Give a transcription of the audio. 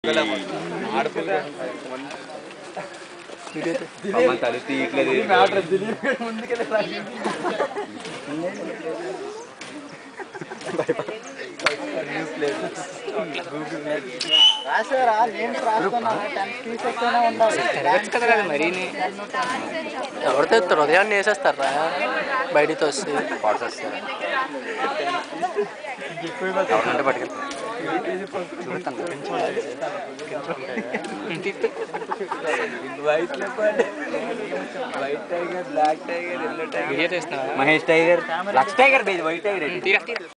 తలు తీయట్లేదు రాసారా నేమ్స్ రాస్తున్నాను టెన్త్ తీసేస్తూనే ఉండాలి తిరగచ్చు కదా మరీ ఎవరు తెస్తారు ఉదయాన్నే వేసేస్తారా బయటికి వస్తే పాట్స్ వస్తారు ఎవరంటే పట్టుకెళ్తారు చూపిస్తాను వీడియో తీస్తున్నావా మహేష్ టైగర్ లక్స్ టైగర్ వైట్ టైగర్